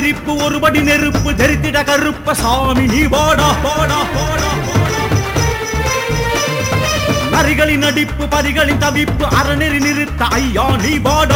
சிரிப்பு ஒருபடி நெருப்பு தெரித்திட கருப்ப சாமி நீ வாடா வாடா வாடா நரிகளின் நடிப்பு பரிகளின் தவிப்பு அறநெறி நிறுத்த ஐயா நீ வாடா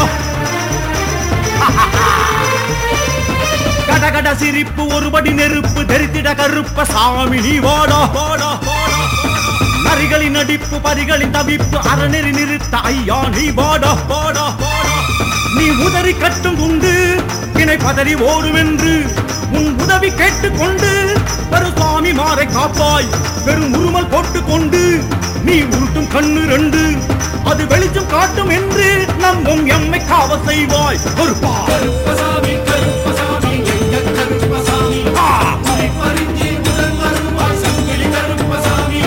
கடகட சிரிப்பு ஒருபடி நெருப்பு தெரித்திட கருப்ப சாமி நீ வாடா வாடா வாடா நரிகளின் நடிப்பு பரிகளின் தவிப்பு அறநெறி நிறுத்த ஐயா நீ வாடா வாடா வாடா நீ உதறி கட்டும் உண்டு வினை பதறி ஓடுவென்று உன் உதவி கேட்டுக்கொண்டு பெரு சுவாமி மாறை காப்பாய் பெரும் உருமல் போட்டுக்கொண்டு நீ உருட்டும் கண்ணு ரெண்டு அது வெளிச்சம் காட்டும் என்று நம்பும் எம்மை காவ செய்வாய் பொறுப்பா கருப்பசாமி கருப்பசாமி எங்க கருப்பசாமி ஆ! குறிப்பறிஞ்சி முதல் வருவாய் சங்கிலி கருப்பசாமி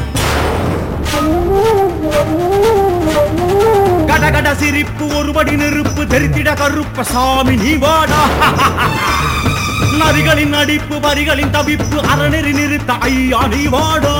கடகட சிரிப்பு ஒருபடி நெருப்பு தெரித்திட கருப்ப சாமி நீ வாடா நரிகளின் நடிப்பு வரிகளின் தவிப்பு அறநெறி நிறுத்த ஐயா நீ வாடா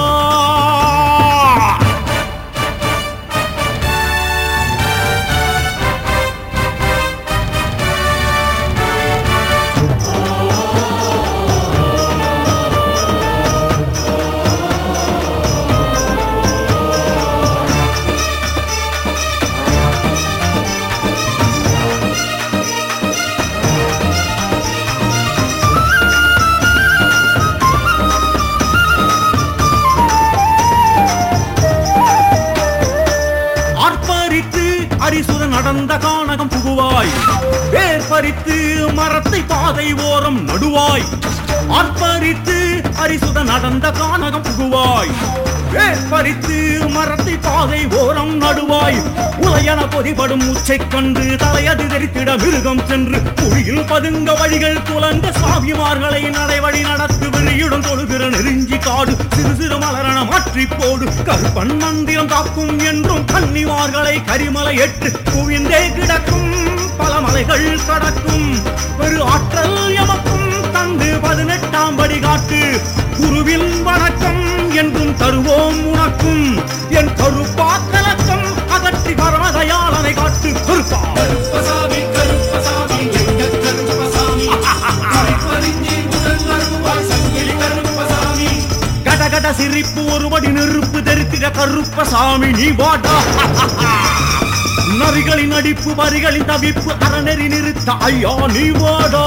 ஆர்ப்பரித்து அரிசுர நடந்த கானகம் புகுவாய் வேர் பறித்து மரத்தை பாதை ஓரம் நடுவாய் ஆர்ப்பரித்து அரிசுத நடந்த கானகம் புகுவாய் வேர் பறித்து மரத்தை பாதை ஓரம் நடுவாய் உலையன பொதிபடும் உச்சை கண்டு தலையது தெரித்திட மிருகம் சென்று புலியில் பதுங்க வழிகள் துலங்க சாமிமார்களை நடைவழி நடத்து விழியுடன் தொழுகிற நெருஞ்சி காடு சிறு சிறு மலரண மாற்றி போடு கருப்பன் மந்திரம் காக்கும் என்றும் கன்னிமார்களை கரிமலை எட்டு குவிந்தே கிடக்கும் பல மலைகள் கடக்கும் பெரு ஆற்றல் எமக்கும் தந்து பதினெட்டாம் படி காட்டு குருவின் வணக்கம் என்றும் தருவோம் உனக்கும் என் கருப்பா கலக்கம் அகற்றி பரமதயாளனை காட்டு கருப்பா கருப்பசாமி கருப்பசாமி எங்க கருப்பசாமி குறிப்பறிஞ்சி முதல் வருவாய் சங்கிலி கருப்பசாமி கடகட சிரிப்பு ஒருபடி நெருப்பு தெரித்திட கருப்ப சாமி நீ வாடா நரிகளின் நடிப்பு வரிகளின் தவிப்பு அறநெறி நிறுத்த ஐயா நீ வாடா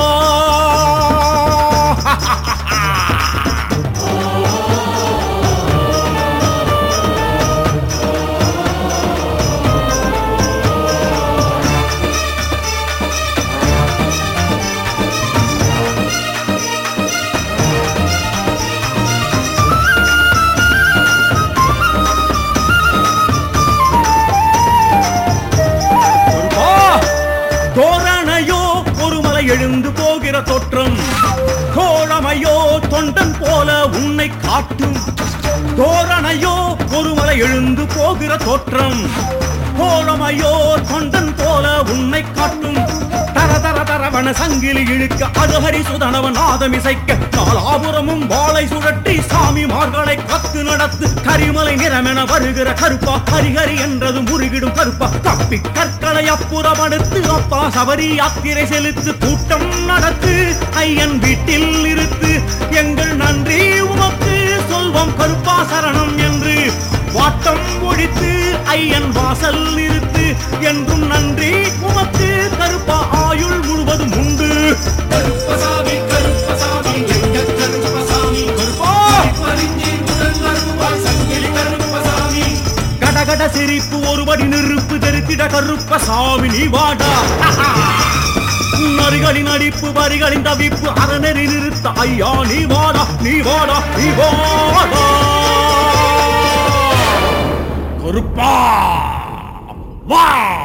கருப்பா, தோரணையோ ஒரு மலை எழுந்து போகிற தோற்றம் தோழமையோ தொண்டன் போல உன்னை காட்டும் தோரணையோ ஒரு மலை எழுந்து போகிற தோற்றம் தோழமையோ தொண்டன் போல உன்னை காட்டும் தர தர தரவன சங்கிலி இழுக்க அருஹரி சுதனவன் ஆதமிசைக்க நாலாபுரமும் வாளை சுழற்றி சாமிமார்களை கத்து நடத்து கரிமலை நிறமென வருகிற கருப்பா ஹரிஹரி என்றது முருகிடும் கருப்பா தப்பி கற்களை அப்புறப்படுத்து அப்பா சபரி யாத்திரை செலுத்து கூட்டம் நடத்து ஐயன் வீட்டில் இருத்து எங்கள் நன்றி உமக்கு சொல்வோம் கருப்பா சரணம் என்று வாட்டம் ஒழித்து ஐயன் வாசல் நிறுத்து என்றும் நன்றி உமக்கு கருப்பா ஆயுள் முழுவதும் உண்டு கருப்பசாமி கருப்பசாமி எங்க கருப்பசாமி கருப்பா குறிப்பறிஞ்சி முதல் வருவாய் சங்கிலி கருப்பசாமி கடகட சிரிப்பு ஒருபடி நெருப்பு தெரித்திட கருப்ப சாமி நீ வாடா நரிகளின் அடிப்பு வரிகளின் தவிப்பு அறநெறி நிறுத்த ஐயா நீ வாடா நீ வாடா நீ வாடா கருப்பா வா